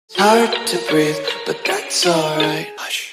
It's hard to breathe, but that's alright. Hush.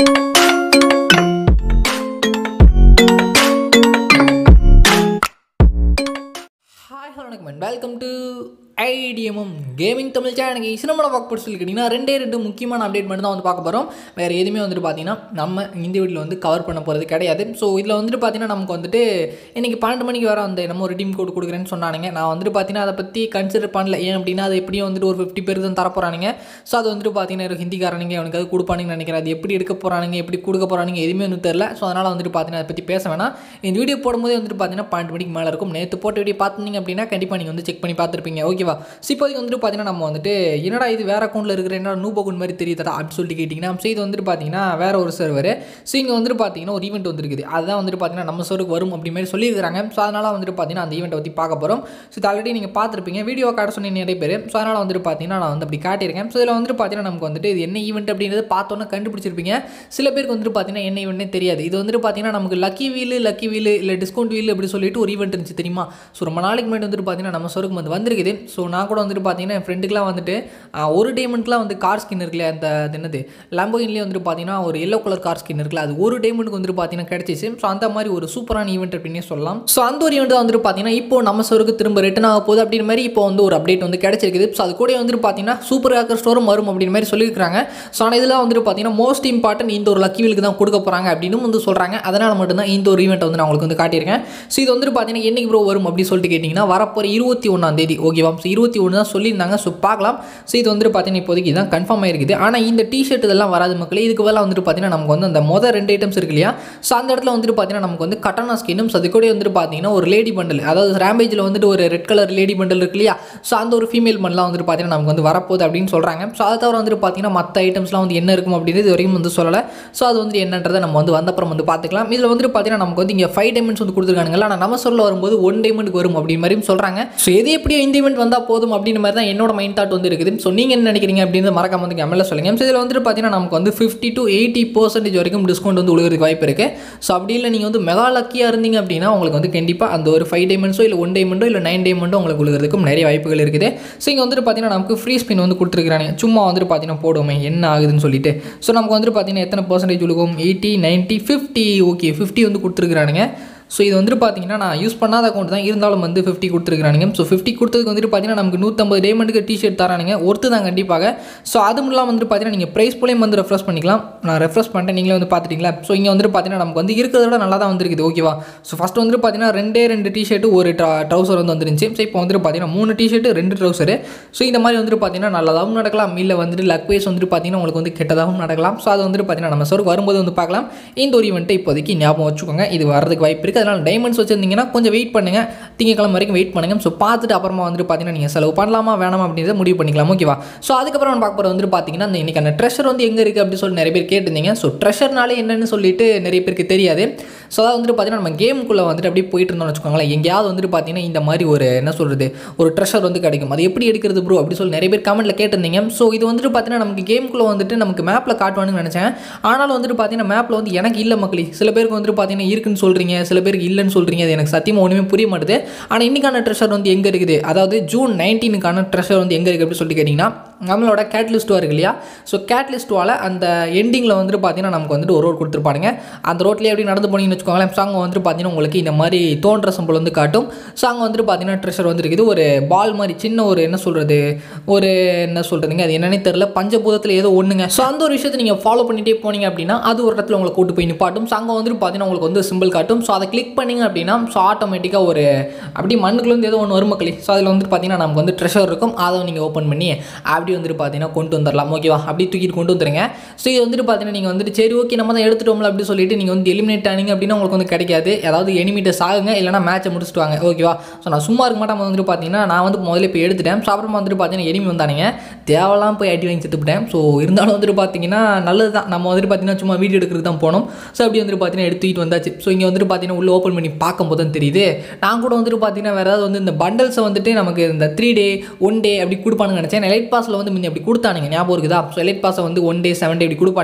Hi hello வணக்கம் welcome to ITMM gaming Tamil channel சினிமாவில் பார்க்க போட்டு சொல்லி கேட்டிங்கன்னா ரெண்டே ரெண்டு முக்கியமான அப்டேட் மட்டும் தான் வந்து பார்க்க போகிறோம் வேறு எதுவுமே வந்துட்டு பார்த்தீங்கன்னா நம்ம இந்த வீட்டில் வந்து கவர் பண்ண போகிறது கிடையாது ஸோ இதில் வந்துட்டு பார்த்தீங்கன்னா நமக்கு வந்துட்டு இன்றைக்கி பன்னெண்டு மணிக்கு வர அந்த நம்ம ஒரு டீம் கோடு கொடுக்குறேன்னு சொன்னானுங்க நான் வந்துட்டு பார்த்தீங்கன்னா அதை பற்றி கன்சிடர் பண்ணல ஏன் அப்படின்னா அது எப்படியும் வந்துட்டு ஒரு ஃபிஃப்டி பேர் தான் தரப்போகிறானுங்க ஸோ அது வந்துட்டு பார்த்தீங்கன்னா ஒரு ஹிந்திக்காரனுங்க அவனுக்கு அது கொடுப்பானுங்கன்னு நினைக்கிறேன் அது எப்படி எடுக்க போகிறானுங்க எப்படி கொடுக்க போகிறானுங்க எதுவுமே ஒன்றும் தெரில ஸோ அதனால் வந்துட்டு பார்த்தீங்கன்னா அதை பற்றி பேச வேணாம் இந்த வீடியோ போடும்போதே வந்துட்டு பார்த்தீங்கன்னா பன்னெண்டு மணிக்கு மேலே இருக்கும் நேற்று போட்ட வீடியோ பார்த்துருந்தீங்க அப்படின்னா கண்டிப்பாக நீங்கள் வந்து செக் பண்ணி பார்த்துருப்பீங்க ஓகேவா ஸோ இப்போதைக்கு வந்துட்டு பார்த்தீங்கன்னா நம்ம வந்துட்டு என்னடா இது வேறு அக்கௌண்ட்டில் இருக்கிற என்ன நூ அக்கௌண்ட் மாதிரி தெரியுதா அப்படின்னு சொல்லிட்டு கேட்டிங்கன்னா ஸோ இது வந்துட்டு பார்த்தீங்கன்னா வேறு ஒரு சர்வர் ஸோ இங்கே வந்துட்டு பார்த்தீங்கன்னா ஒரு ஈவெண்ட் வந்துருக்குது அதுதான் வந்துட்டு பார்த்தீங்கன்னா நம்ம சர்வருக்கு வரும் அப்படி மாதிரி சொல்லியிருக்காங்க ஸோ அதனால் வந்துட்டு பார்த்தீங்கன்னா அந்த ஈவெண்ட்டை பற்றி பார்க்க போகிறோம் ஸோ இது ஆல்ரெடி நீங்கள் பார்த்துருப்பீங்க வீடியோ காட்ட சொன்ன நிறைய பேர் ஸோ அதனால் வந்துட்டு பார்த்தீங்கன்னா நான் வந்து அப்படி காட்டியிருக்கேன் ஸோ இதில் வந்துட்டு பார்த்தீங்கன்னா நமக்கு வந்துட்டு இது என்ன ஈவெண்ட் அப்படின்றது பார்த்தோன்னே கண்டுபிடிச்சிருப்பீங்க சில பேருக்கு வந்துட்டு பார்த்தீங்கன்னா என்ன ஈவெண்ட்னே தெரியாது இது வந்துட்டு பார்த்தீங்கன்னா நமக்கு லக்கி வீலு லக்கி வீலு இல்லை டிஸ்கவுண்ட் வீல் அப்படி சொல்லிட்டு ஒரு ஈவெண்ட் இருந்துச்சு தெரியுமா ஸோ ரொம்ப நாளைக்கு முன்னாடி வந்துட்டு பார்த்தீங்கன்னா நம்ம சோருக்கு வந்து வந்திருக்குது ஸோ நான் கூட வந்துட்டு பார்த்தீங்கன்னா என் ஃப்ரெண்டுக்குலாம் வந்துட்டு ஆஹ், ஒரு டைமண்ட்லாம் வந்து கார் ஸ்கின் இருக்குல்ல அந்த அது என்னது லம்போகின்லேயே வந்துட்டு பார்த்தீங்கன்னா ஒரு எல்லோ கலர் கார் ஸ்கின் இருக்குல்ல அது ஒரு டைமண்ட்க்கு வந்துட்டு பார்த்தீங்கன்னா கிடச்சிச்சு ஸோ அந்த மாதிரி ஒரு சூப்பரான ஈவெண்ட் அப்படின்னே சொல்லலாம் ஸோ அந்த ஒரு ஈவெண்ட் தான் வந்துட்டு பார்த்தீங்கன்னா இப்போ நம்ம சோருக்கு திரும்ப ரிட்டன் ஆக போகுது அப்படின்ற மாதிரி இப்போ வந்து ஒரு அப்டேட் வந்து கிடச்சிருக்குது ஸோ அது கூட வந்துட்டு பார்த்தீங்கன்னா சூப்பர் ஹேக்கர் ஸ்டோரும் வரும் அப்படின்ற மாதிரி சொல்லியிருக்காங்க ஸோ ஆனால் இதில் வந்துட்டு பார்த்தீங்கன்னா மோஸ்ட் இம்பார்ட்டன்ட் இந்த ஒரு லக்கி வீலுக்கு தான் கொடுக்க போகிறாங்க அப்படின்னு வந்து சொல்கிறாங்க அதனால் மட்டும்தான் இந்த ஒரு ஈவெண்ட் வந்து நான் உங்களுக்கு வந்து காட்டியிருக்கேன் ஸோ இது வந்துட்டு பார்த்தீங்கன்னா என்னைக்கு ப்ரோ வரும் அப்படின்னு சொல்லிட்டு கேட்டிங்கன்னா வரப்போகிற இருபத்தி ஒன்றாம் தேதி ஓகேவா ஸோ இருபத்தி ஒன்று தான் சொல்லியிருந்தாங்க ஸோ பார்க்கலாம் ஸோ இது வந்துட்டு பார்த்தீங்கன்னா இப்போதைக்கு இதான் கன்ஃபார்ம் ஆயிருக்குது ஆனால் இந்த டிஷர்ட் இதெல்லாம் வராது மக்களே இதுக்கு வேலை வந்துட்டு பார்த்தீங்கன்னா நமக்கு வந்து அந்த மொதல் ரெண்டு ஐட்டம்ஸ் இருக்கு இல்லையா ஸோ அந்த இடத்துல வந்துட்டு பார்த்தீங்கன்னா நமக்கு வந்து கட்டனா ஸ்கின்னும் ஸோ அது கூட வந்துட்டு பார்த்தீங்கன்னா ஒரு லேடி பண்டல் அதாவது ரேம்பேஜில் வந்துட்டு ஒரு ரெட் கலர் லேடி பண்டல் இருக்கு இல்லையா ஸோ அந்த ஒரு ஃபீமேல் பண்டலாம் வந்துட்டு பார்த்தீங்கன்னா நமக்கு வந்து வரப்போகுது அப்படின்னு சொல்கிறாங்க ஸோ அதை தவிர வந்துட்டு பார்த்தீங்கன்னா மற்ற ஐட்டம்ஸ்லாம் வந்து என்ன இருக்கும் அப்படின்றது இது வரைக்கும் வந்து சொல்லலை ஸோ அது வந்துட்டு என்னன்றதை நம்ம வந்து வந்தப்புறம் வந்து பார்த்துக்கலாம் இதில் வந்துட்டு பார்த்தீங்கன்னா நமக்கு வந்து இங்கே ஃபைவ் டைமண்ட்ஸ் வந்து கொடுத்துருக்கானுங்களா ஆனால் நம்ம சொல்ல வரும்போது ஒன் டைமண்ட் வரும் அப்படின்னு மாதிரியும் சொல்கிறாங்க ஸோ எது எப்படியோ இந்த ஈவெண்ட் வந்தால் போதும் அப்படின்ற மாதிரி தான் என்னோட மைண்ட் தாட் வந்து இருக்குது ஸோ நீங்கள் என்ன நினைக்கிறீங்க அப்படின்னு மறக்காம வந்து கமெண்ட்ல சொல்லுங்க ஸோ இதில் வந்துட்டு பார்த்தீங்கன்னா நமக்கு வந்து ஃபிஃப்டி டு எயிட்டி பர்சன்டேஜ் வரைக்கும் டிஸ்கவுண்ட் வந்து உழுகிறதுக்கு வாய்ப்பு இருக்குது ஸோ அப்படி இல்லை நீங்கள் வந்து மெகா லக்கியாக இருந்தீங்க அப்படின்னா உங்களுக்கு வந்து கண்டிப்பாக அந்த ஒரு ஃபைவ் டைமண்ட்ஸோ இல்லை ஒன் டைமண்டோ இல்லை நைன் டைமண்டோ உங்களுக்கு உழுகிறதுக்கும் நிறைய வாய்ப்புகள் இருக்குது ஸோ இங்கே வந்துட்டு பார்த்தீங்கன்னா நமக்கு ஃப்ரீ ஸ்பின் வந்து கொடுத்துருக்காங்க சும்மா வந்துட்டு பார்த்தீங்கன்னா போடுவோமே என்ன ஆகுதுன்னு சொல்லிட்டு ஸோ நமக்கு வந்துட்டு பார்த்தீங்கன்னா எத்தனை பர்சன்டேஜ் உழுகும் eighty ninety fifty okay fifty வந்து கொடுத்துருக்கானுங்க ஸோ இது வந்துட்டு பார்த்தீங்கன்னா நான் யூஸ் பண்ணாத அக்கௌண்ட் தான் இருந்தாலும் வந்து ஃபிஃப்டி கொடுத்துருக்கானுங்க ஸோ ஃபிஃப்டி கொடுத்ததுக்கு வந்துட்டு பார்த்தீங்கன்னா நமக்கு நூற்றம்பது டைமண்டுக்கு டிஷர்ட் தரானுங்க ஒருத்து தான் கண்டிப்பாக ஸோ அது இல்லாமல் வந்துட்டு பார்த்தீங்கன்னா நீங்கள் ப்ரைஸ் போலையும் வந்து ரெஃப்ரெஷ் பண்ணிக்கலாம் நான் ரெஃப்ரெஷ் பண்ணிட்டேன் நீங்களே வந்து பார்த்துட்டீங்களா ஸோ இங்கே வந்துட்டு பார்த்தீங்கன்னா நமக்கு வந்து இருக்கிறத விட நல்லா தான் வந்திருக்குது ஓகேவா ஸோ ஃபஸ்ட் வந்துட்டு பார்த்தீங்கன்னா ரெண்டே ரெண்டு டிஷர்ட் ஒரு ட்ரௌசர் வந்து வந்துருந்துச்சு ஸோ இப்போ வந்துட்டு பார்த்தீங்கன்னா மூணு டிஷர்ட் ரெண்டு ட்ரௌசர் ஸோ இந்த மாதிரி வந்துட்டு பார்த்தீங்கன்னா நல்லதாகவும் நடக்கலாம் இல்லை வந்துட்டு லக் வைஸ் வந்துட்டு பார்த்தீங்கன்னா உங்களுக்கு வந்து கெட்டதாகவும் நடக்கலாம் ஸோ அது வந்துட்டு பார்த்தீங்கன்னா நம்ம சருக்கு வரும்போது வந்து பார்க்கலாம் இந்த ஒரு ஈவெண்ட்டை இப்போதைக்கு ஞாபகம் வச்சுக்கோங்க இது வரதுக்கு வாய்ப்பு இருக்குது அதனால் டைமண்ட்ஸ் வச்சிருந்தீங்கன்னா கொஞ்சம் வெயிட் பண்ணுங்கள் திங்கக்கிழமை வரைக்கும் வெயிட் பண்ணுங்கள் ஸோ பார்த்துட்டு அப்புறமா வந்துட்டு பார்த்தீங்கன்னா நீங்கள் செலவு பண்ணலாமா வேணாமா அப்படின்றத முடிவு பண்ணிக்கலாம் ஓகேவா ஸோ அதுக்கப்புறம் பார்க்க போகிறது வந்துட்டு பார்த்தீங்கன்னா இந்த இன்றைக்கி அந்த ட்ரெஷர் வந்து எங்கே இருக்குது அப்படின்னு சொல்லி நிறைய பேர் கேட்டிருந்தீங்க ஸோ ட்ரெஷர்னாலே என்னன்னு சொல்லிட்டு நிறைய பேருக்கு தெரியாது ஸோ அதாவது வந்துட்டு பார்த்தீங்கன்னா நம்ம கேமுக்குள்ளே வந்துட்டு அப்படியே போயிட்டு இருந்தோம்னு வச்சுக்கோங்களேன் எங்கேயாவது வந்துட்டு பார்த்தீங்கன்னா இந்த மாதிரி ஒரு என்ன சொல்கிறது ஒரு ட்ரெஷர் வந்து கிடைக்கும் அது எப்படி எடுக்கிறது ப்ரோ அப்படி சொல்லி நிறைய பேர் கமெண்ட்டில் கேட்டிருந்தீங்க ஸோ இது வந்துட்டு பார்த்தீங்கன்னா நமக்கு கேமுக்குள்ளே வந்துட்டு நமக்கு மேப்பில் காட்டுவானுன்னு நினச்சேன் ஆனாலும் வந்துட்டு பார்த்தீங்கன்னா மேப்பில் வந்து எனக்கு இல்லை மக்களே சில பேருக்கு வந்துட்டு பார்த்தீங்கன்னா இருக்குன்னு சொல்கிறீங்க சில பேருக்கு இல்லைன்னு சொல்கிறீங்க அது எனக்கு சத்தியமாக ஒன்றுமே புரிய மாட்டுது ஆனால் இன்றைக்கான ட்ரெஷர் வந்து எங்கே இருக்குது அதாவது ஜூன் நைன்டீனுக்கான ட்ரெஷர் வந்து எங்கே இருக்குது அப்படின்னு சொல்லிட்டு கேட்டிங்கன்னா நம்மளோட கேட்லிஸ்ட் இருக்கு இல்லையா ஸோ கேட்லிஸ்ட் வால அந்த எண்டிங்கில் வந்துட்டு பார்த்தீங்கன்னா நமக்கு வந்துட்டு ஒரு ரோட் கொடுத்துருப்பானுங்க அந்த ரோட்லேயே எப்படி நடந்து போனீங்கன்னு வச்சுக்கோங்களேன் ஸோ அங்கே வந்துட்டு பார்த்தீங்கன்னா உங்களுக்கு இந்த மாதிரி தோன்ற சம்பளம் வந்து காட்டும் ஸோ அங்கே வந்துட்டு பார்த்தீங்கன்னா ட்ரெஷர் வந்து இருக்குது ஒரு பால் மாதிரி சின்ன ஒரு என்ன சொல்கிறது ஒரு என்ன சொல்கிறதுங்க அது என்னன்னே தெரில பஞ்சபூதத்தில் ஏதோ ஒன்றுங்க ஸோ அந்த ஒரு விஷயத்தை நீங்கள் ஃபாலோ பண்ணிகிட்டே போனீங்க அப்படின்னா அது ஒரு இடத்துல உங்களை கூட்டு போய் நிப்பாட்டும் ஸோ அங்கே வந்துட்டு பார்த்தீங்கன்னா உங்களுக்கு வந்து சிம்பிள் காட்டும் ஸோ அதை கிளிக் பண்ணீங்க அப்படின்னா ஸோ ஆட்டோமேட்டிக்காக ஒரு அப்படி மண்ணுக்குள்ளேருந்து ஏதோ ஒன்று வரும் மக்களே ஸோ அதில் வந்துட்டு பார்த்தீங்கன்னா நமக்கு வந்து ட்ரெஷர் இருக்கும் அதை நீங்கள் ஓப்பன் பண்ணி அப்படி வந்துட்டு பார்த்தீங்கன்னா கொண்டு வந்துடலாம் ஓகேவா அப்படி தூக்கிட்டு கொண்டு வந்துருங்க ஸோ இது வந்துட்டு பார்த்தீங்கன்னா நீங்கள் வந்துட்டு சரி ஓகே நம்ம தான் எடுத்துட்டோம்ல அப்படி சொல்லிட்டு நீங்கள் வந்து எலிமினேட் ஆனீங்க அப்படின்னா உங்களுக்கு வந்து கிடைக்காது ஏதாவது எனிமிட்டஸ் ஆகுங்க இல்லைனா மேட்சை முடிச்சுட்டு வாங்க ஓகேவா ஸோ நான் சும்மா இருக்க மாட்டேன் வந்துட்டு பார்த்தீங்கன்னா நான் வந்து முதல்ல இப்போ எடுத்துட்டேன் ஸோ அப்புறமா வந்துட்டு பார்த்தீங்கன்னா எனிமி வந்தானுங்க தேவலாம் போய் அடி வாங்கி செத்துப்பிட்டேன் ஸோ இருந்தாலும் வந்துட்டு பார்த்தீங்கன்னா நல்லது தான் நம்ம வந்துட்டு பார்த்தீங்கன்னா சும்மா வீடியோ எடுக்கிறது தான் போனோம் ஸோ அப்படி வந்துட்டு பார்த்தீங்கன்னா எடுத்துக்கிட்டு வந்தாச்சு ஸோ இங்கே வந்துட்டு பார்த்தீங்கன்னா உள்ள ஓப்பன் பண்ணி பார்க்கும்போது தான் தெரியுது நான் கூட வந்துட்டு பார்த்தீங்கன்னா வேறு ஏதாவது வந்து இந்த பண்டல்ஸை வந்துட்டு நமக்கு இந்த த்ரீ டே ஒன் டே அப்படி கொடுப்பானுங்க நினச்சேன் எலைட் பாஸில் வந்து முந்தி அப்படி கொடுத்தானுங்க ஞாபகம் இருக்குதா ஸோ எலைட் பாஸை வந்து ஒன் டே செவன் டே அப்படி கொடுப்பானுங்க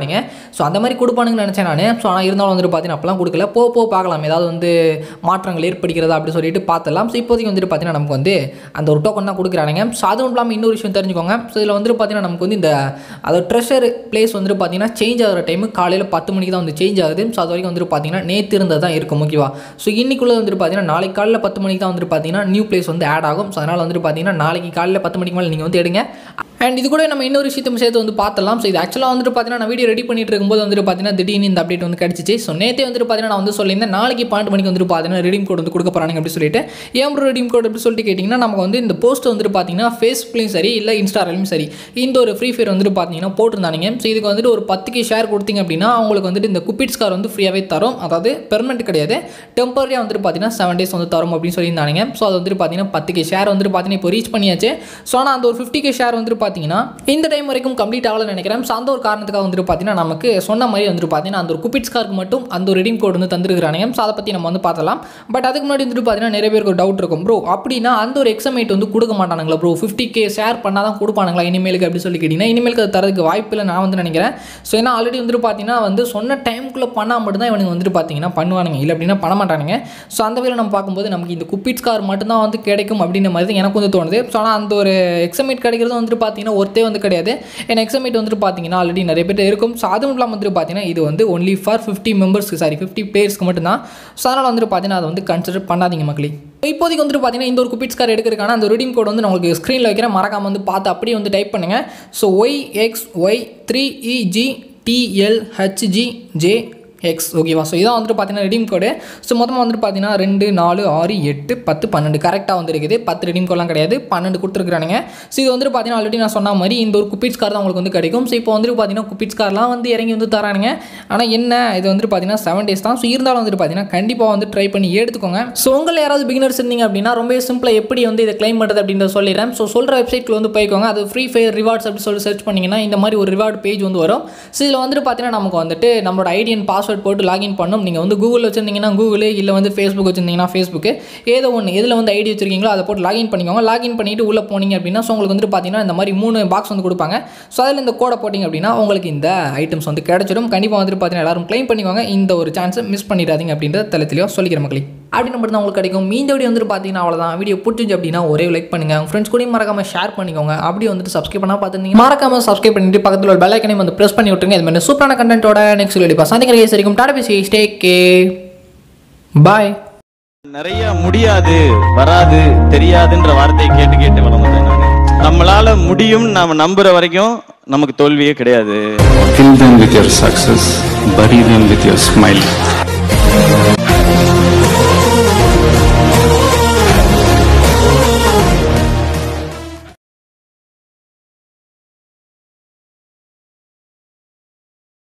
ஸோ அந்த மாதிரி கொடுப்பானுங்கன்னு நினச்சேன் நான் ஸோ ஆனால் இருந்தாலும் வந்துட்டு பார்த்தீங்கன்னா அப்பலாம் கொடுக்கல போ போ பார்க்கலாம் ஏதாவது வந்து மாற்றங்கள் ஏற்படுகிறதா அப்படி சொல்லிட்டு பார்த்துலாம் ஸோ இப்போதைக்கு வந்துட்டு பார்த்தீங்கன்னா நமக்கு வந்து அந்த ஒரு டோக்கன் தான் கொடுக்குறானுங்க ஸோ அதுவும் இல்லாமல் இன்னொரு விஷயம் தெரிஞ்சுக்கோங்க ஸோ இதில் வந்துட்டு பார்த்தீங்கன்னா நமக்கு வந்து இந்த அதோட ட்ரெஷர் பிளேஸ் வந்துட்டு பார்த்தீங்கன்னா சேஞ்ச் ஆகிற டைம் காலையில் பத்து மணிக்கு தான் வந்து சேஞ்ச் ஆகுது ஸோ அது வரைக்கும் வந்துட்டு பார்த்தீங்கன்னா நேற்று இருந்தது தான் இருக்கும் ஓகேவா ஸோ இன்னைக்குள்ளே வந்துட்டு பார்த்தீங்கன்னா நாளைக்கு காலையில் பத்து மணிக்கு தான் வந்துட்டு பார்த்தீங்கன்னா நியூ பிளேஸ் வந்து ஆட் ஆகும் ஸோ அதனால் வந்துட்டு பார்த்தீங்கன்னா நாளைக்கு காலையில் பத்து மணிக்கு மேலே நீங்கள் வந்து எடுங்க அண்ட் இது கூட நம்ம இன்னொரு விஷயத்தையும் சேர்த்து வந்து பார்த்தலாம் ஸோ இது ஆக்சுவலாக வந்துட்டு பார்த்தீங்கன்னா நான் வீடியோ ரெடி பண்ணிட்டு இருக்கும்போது வந்துட்டு பார்த்தீங்கன்னா திடீர்னு இந்த அப்டேட் வந்து கிடச்சிச்சு ஸோ நேற்றே வந்துட்டு பார்த்தீங்கன்னா நான் வந்து சொல்லியிருந்தேன் நாளைக்கு பன்னெண்டு மணிக்கு வந்துட்டு பார்த்தீங்கன்னா ரெடீம் கோட் வந்து கொடுக்க போகிறாங்க அப்படி சொல்லிட்டு ஏன் ப்ரோ ரெடீம் கோட் அப்படி சொல்லிட்டு கேட்டிங்கன்னா நமக்கு வந்து இந்த போஸ்ட் வந்துட்டு பார்த்தீங்கன்னா ஃபேஸ்புக்லையும் சரி இல்லை இன்ஸ்டாகிராலையும் சரி இந்த ஒரு ஃப்ரீ ஃபயர் வந்துட்டு பார்த்தீங்கன்னா போட்டிருந்தானுங்க ஸோ இதுக்கு வந்துட்டு ஒரு பத்துக்கு ஷேர் கொடுத்தீங்க அப்படின்னா அவங்களுக்கு வந்துட்டு இந்த குப்பிட்ஸ் கார் வந்து ஃப்ரீயாகவே தரும் அதாவது பெர்மனெண்ட் கிடையாது டெம்பரரியாக வந்துட்டு பார்த்தீங்கன்னா செவன் டேஸ் வந்து தரும் அப்படின்னு சொல்லியிருந்தானுங்க ஸோ அது வந்துட்டு பார்த்தீங்கன்னா பத்துக்கு ஷேர் வந்துட்டு பார்த்தீங்கன்னா இப்போ ரீச் பண்ணியாச்சு ஸோ ஆனால் அந்த ஒரு ஃபிஃப்டி கே ஷேர் வந்துட்டு பார்த்தீங்கன்னா இந்த டைம் வரைக்கும் கம்ப்ளீட் ஆகலன்னு நினைக்கிறேன் ஸோ அந்த ஒரு காரணத்துக்காக வந்துட்டு பார்த்தீங்கன்னா நமக்கு சொன்ன மாதிரி வந்துட்டு பார்த்தீங்கன்னா அந்த ஒரு குப்பிட்ஸ் கார்க்கு மட்டும் அந்த ஒரு ரெடீம் கோட் வந்து தந்துருக்கானுங்க ஸோ அதை பற்றி நம்ம வந்து பார்த்தலாம் பட் அதுக்கு முன்னாடி வந்துட்டு பார்த்தீங்கன்னா நிறைய பேருக்கு ஒரு டவுட் இருக்கும் ப்ரோ அப்படின்னா அந்த ஒரு எக்ஸமேட் வந்து கொடுக்க மாட்டானுங்களா ப்ரோ ஃபிஃப்டி கே ஷேர் பண்ணால் தான் கொடுப்பானுங்களா இனிமேலுக்கு அப்படி சொல்லி கேட்டிங்கன்னா இனிமேலுக்கு அது தரதுக்கு வாய்ப்பு இல்லை நான் வந்து நினைக்கிறேன் ஸோ ஏன்னா ஆல்ரெடி வந்துட்டு பார்த்தீங்கன்னா வந்து சொன்ன டைமுக்குள்ளே பண்ணால் மட்டும்தான் இவனுங்க வந்துட்டு பார்த்தீங்கன்னா பண்ணுவானுங்க இல்லை அப்படின்னா பண்ண மாட்டானுங்க ஸோ அந்த வகையில் நம்ம பார்க்கும்போது நமக்கு இந்த குப்பிட்ஸ் கார் மட்டும்தான் வந்து கிடைக்கும் அப்படின்ற மாதிரி தான் எனக்கு வந்து தோணுது ஸோ ஆனால் அந்த ஒரு எக்ஸமேட் கிடைக்கிறது வந்துட்டு பார்த்தீங்கன்னா ஒருத்தே வந்து கிடையாது ஏன்னா எக்ஸமேட் வந்துட்டு பார்த்தீங்கன்னா ஆல்ரெடி நிறைய பேர் இருக்கும் ஸோ அதுவும் இல்லாமல் வந்துட்டு பார்த்தீங்கன்னா இது வந்து ஒன்லி ஃபார் ஃபிஃப்டி மெம்பர்ஸ்க்கு சாரி ஃபிஃப்டி பிளேயர்ஸ்க்கு மட்டும்தான் ஸோ அதனால் வந்துட்டு பார்த்தீங்கன்னா அதை வந்து கன்சிடர் பண்ணாதீங்க மக்களே இப்போதைக்கு வந்துட்டு பார்த்தீங்கன்னா இந்த ஒரு குப்பிட்ஸ் கார் எடுக்கிறதுக்கான அந்த ரிடீம் கோட் வந்து நான் உங்களுக்கு ஸ்க்ரீனில் வைக்கிறேன் மறக்காம வந்து பார்த்து அப்படியே வந்து டைப் பண்ணுங்கள் so Y X Y three EG DLHG J X ஓகேவா ஸோ இதான் வந்துட்டு பார்த்தீங்கன்னா ரெடீம் கோடு ஸோ மொத்தமாக வந்துட்டு பார்த்தீங்கன்னா ரெண்டு நாலு ஆறு எட்டு பத்து பன்னெண்டு கரெக்டாக வந்துருக்குது பத்து ரெடீம் கோட்லாம் கிடையாது பன்னெண்டு கொடுத்துருக்கானுங்க ஸோ இது வந்துட்டு பார்த்தீங்கன்னா ஆல்ரெடி நான் சொன்ன மாதிரி இந்த ஒரு குப்பிட்ஸ் கார் தான் உங்களுக்கு வந்து கிடைக்கும் ஸோ இப்போ வந்துட்டு பார்த்தீங்கன்னா குப்பிட்ஸ் கார்லாம் வந்து இறங்கி வந்து தரானுங்க ஆனால் என்ன இது வந்துட்டு பார்த்தீங்கன்னா செவன் டேஸ் தான் ஸோ இருந்தாலும் வந்துட்டு பார்த்தீங்கன்னா கண்டிப்பாக வந்து ட்ரை பண்ணி எடுத்துக்கோங்க ஸோ உங்களை யாராவது பிகினர்ஸ் இருந்தீங்க அப்படின்னா ரொம்ப சிம்பிளாக எப்படி வந்து இதை கிளைம் பண்ணுறது அப்படின்றத சொல்லிடுறேன் ஸோ சொல்கிற வெப்சைட்டில் வந்து போய்க்கோங்க அது ஃப்ரீ ஃபயர் ரிவார்ட்ஸ் அப்படி சொல்லி சர்ச் பண்ணிங்கன்னா இந்த மாதிரி ஒரு ரிவார்டு பேஜ் வந்து வரும் ஸோ இதில் வந்துட்டு பார்த்தீங்கன்னா நமக்கு வந்துட்டு நம்மளோட ஐடி அண்ட் பாஸ்வேர்ட் போட்டு லாகின் பண்ணும் நீங்கள் வந்து கூகுள் வச்சிருந்தீங்கன்னா கூகுள் இல்லை வந்து ஃபேஸ்புக் வச்சிருந்தீங்கன்னா ஃபேஸ்புக்கு ஏதோ ஒன்று எதில் வந்து ஐடி வச்சிருக்கீங்களோ அதை போட்டு லாகின் பண்ணிக்கோங்க லாகின் பண்ணிட்டு உள்ளே போனீங்க அப்படின்னா ஸோ உங்களுக்கு வந்துட்டு பார்த்தீங்கன்னா இந்த மாதிரி மூணு பாக்ஸ் வந்து கொடுப்பாங்க ஸோ அதில் இந்த கோடை போட்டிங்க அப்படின்னா உங்களுக்கு இந்த ஐட்டம்ஸ் வந்து கிடைச்சிடும் கண்டிப்பாக வந்துட்டு பார்த்தீங்கன்னா எல்லாரும் க்ளைம் பண்ணிக்கோங்க இந்த ஒரு சான்ஸை மிஸ் பண்ணிடாதீங்க அப்படின்றத தளத்திலையோ சொல்லிக்கிற மக்களே அப்படி மட்டும் தான் உங்களுக்கு கிடைக்கும் இந்த வீடியோ வந்துட்டு பார்த்தீங்கன்னா அவ்வளோதான் வீடியோ பிடிச்சிச்சு அப்படின்னா ஒரே லைக் பண்ணுங்க உங்கள் ஃப்ரெண்ட்ஸ் கூடயும் மறக்காம ஷேர் பண்ணிக்கோங்க அப்படி வந்துட்டு சப்ஸ்கிரைப் பண்ணால் பார்த்துருந்தீங்க மறக்காம சப்ஸ்கிரைப் பண்ணிட்டு பக்கத்தில் ஒரு பெல் ஐக்கனையும் வந்து ப்ரெஸ் பண்ணி விட்டுருங்க இது மாதிரி சூப்பரான கண்டென்ட்டோட நெக்ஸ்ட் வீடியோ சந்திக்கிற கேஸ் வரைக்கும் டாடா பேசி ஸ்டே கே பாய் நிறைய முடியாது வராது தெரியாதுன்ற வார்த்தையை கேட்டு கேட்டு வளர்ந்தேன் நானு நம்மளால முடியும் நாம நம்புற வரைக்கும் நமக்கு தோல்வியே கிடையாது Kill them with your success, bury them with your smile.